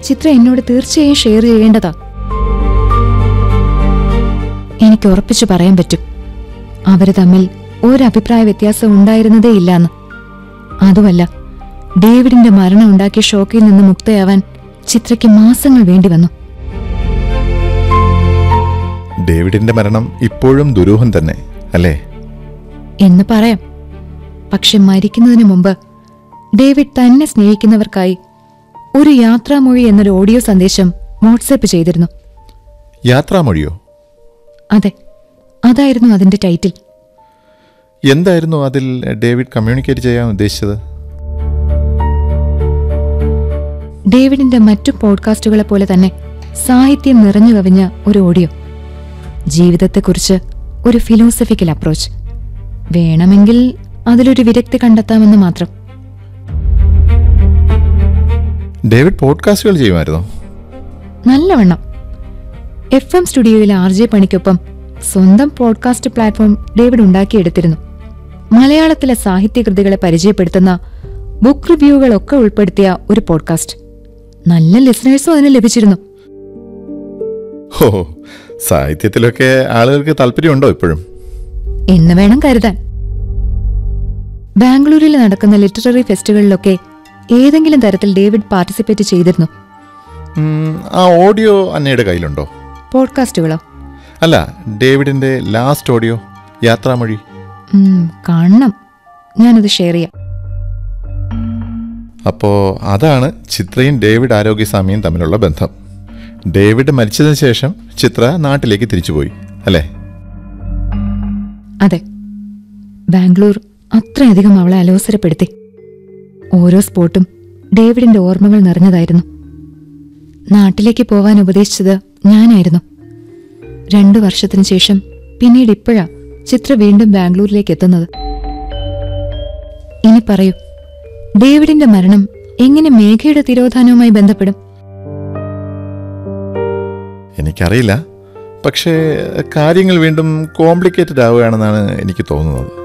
ചിത്ര എന്നോട് തീർച്ചയായും ഷെയർ ചെയ്യേണ്ടതാ എനിക്ക് ഉറപ്പിച്ചു പറയാൻ പറ്റും അവര് തമ്മിൽ ഒരഭിപ്രായ വ്യത്യാസം ഉണ്ടായിരുന്നതേ ഇല്ലാന്ന് അതുമല്ല ഡേവിഡിന്റെ മരണം ഉണ്ടാക്കിയ ഷോക്കിൽ നിന്ന് മുക്തയാവാൻ ചിത്രയ്ക്ക് മാസങ്ങൾ വേണ്ടി വന്നു ഡേവിഡിന്റെ മരണം ഇപ്പോഴും ദുരൂഹം തന്നെ അല്ലേ എന്ന് പറയാം പക്ഷെ മരിക്കുന്നതിന് മുമ്പ് ഡേവിഡ് തന്നെ സ്നേഹിക്കുന്നവർക്കായി ഒരു യാത്രാമൊഴി എന്നൊരു ഓഡിയോ സന്ദേശം വാട്സാപ്പ് ചെയ്തിരുന്നു യാത്രാമൊഴിയോ അതെ അതായിരുന്നു അതിന്റെ ടൈറ്റിൽ എന്തായിരുന്നു അതിൽ ഡേവിഡ് കമ്മ്യൂണിക്കേറ്റ് ചെയ്യാൻ ഉദ്ദേശിച്ചത് ഡേവിഡിന്റെ മറ്റു പോഡ്കാസ്റ്റുകളെ പോലെ തന്നെ സാഹിത്യം നിറഞ്ഞു കവിഞ്ഞ ഒരു ഓഡിയോ ജീവിതത്തെക്കുറിച്ച് ഒരു ഫിലോസഫിക്കൽ അപ്രോച്ച് വേണമെങ്കിൽ അതിലൊരു വിരക്തി കണ്ടെത്താമെന്ന് മാത്രം ഡേവിഡ് പോഡ്കാസ്റ്റുകൾ ചെയ്യുമായിരുന്നോ നല്ലവണ്ണം എഫ് എം സ്റ്റുഡിയോയിലെ ആർ ജെ പണിക്കൊപ്പം സ്വന്തം പോഡ്കാസ്റ്റ് പ്ലാറ്റ്ഫോം ഡേവിഡ് ഉണ്ടാക്കിയെടുത്തിരുന്നു മലയാളത്തിലെ സാഹിത്യകൃതികളെ പരിചയപ്പെടുത്തുന്ന ബുക്ക് റിവ്യൂകളൊക്കെ ഉൾപ്പെടുത്തിയ ഒരു പോഡ്കാസ്റ്റ് നല്ല ലിസണേഴ്സും അതിന് ലഭിച്ചിരുന്നു ഓ സാഹിത്യത്തിലൊക്കെ ആളുകൾക്ക് താല്പര്യമുണ്ടോ ഇപ്പോഴും എന്ന് വേണം കരുതാൻ ബാംഗ്ലൂരിൽ നടക്കുന്ന ലിറ്റററി ഫെസ്റ്റുകളിലൊക്കെ ഏതെങ്കിലും തരത്തിൽ ഡേവിഡ് പാർട്ടിസിപ്പേറ്റ് ചെയ്തിരുന്നു ഉം, ആ ഓഡിയോ അന്നയുടെ കയ്യിലുണ്ടോ പോഡ്കാസ്റ്റുകളോ അല്ല ഡേവിഡിന്റെ ലാസ്റ്റ് ഓഡിയോ യാത്രാമൊഴി ഉം, കാണണം ഞാനത് ഷെയർ ചെയ്യാം അപ്പോൾ അതാണ് ചിത്രയും ഡേവിഡ് ആരോഗ്യസ്വാമിയും തമ്മിലുള്ള ബന്ധം ഡേവിഡ് മരിച്ചതിന് ശേഷം ചിത്ര നാട്ടിലേക്ക് തിരിച്ചുപോയി അല്ലേ അതെ ബാംഗ്ലൂർ അത്രയധികം അവളെ അലോസരപ്പെടുത്തി ഓരോ സ്പോട്ടും ഡേവിഡിന്റെ ഓർമ്മകൾ നിറഞ്ഞതായിരുന്നു നാട്ടിലേക്ക് പോവാൻ ഉപദേശിച്ചത് ഞാനായിരുന്നു രണ്ടു വർഷത്തിനു ശേഷം പിന്നീട് ഇപ്പോഴാ ചിത്ര വീണ്ടും ബാംഗ്ലൂരിലേക്ക് എത്തുന്നത് ഇനി പറയൂ ഡേവിഡിന്റെ മരണം എങ്ങനെ മേഘയുടെ തിരോധാനവുമായി ബന്ധപ്പെടും എനിക്കറിയില്ല പക്ഷേ കാര്യങ്ങൾ വീണ്ടും കോംപ്ലിക്കേറ്റഡ് ആവുകയാണെന്നാണ് എനിക്ക് തോന്നുന്നത്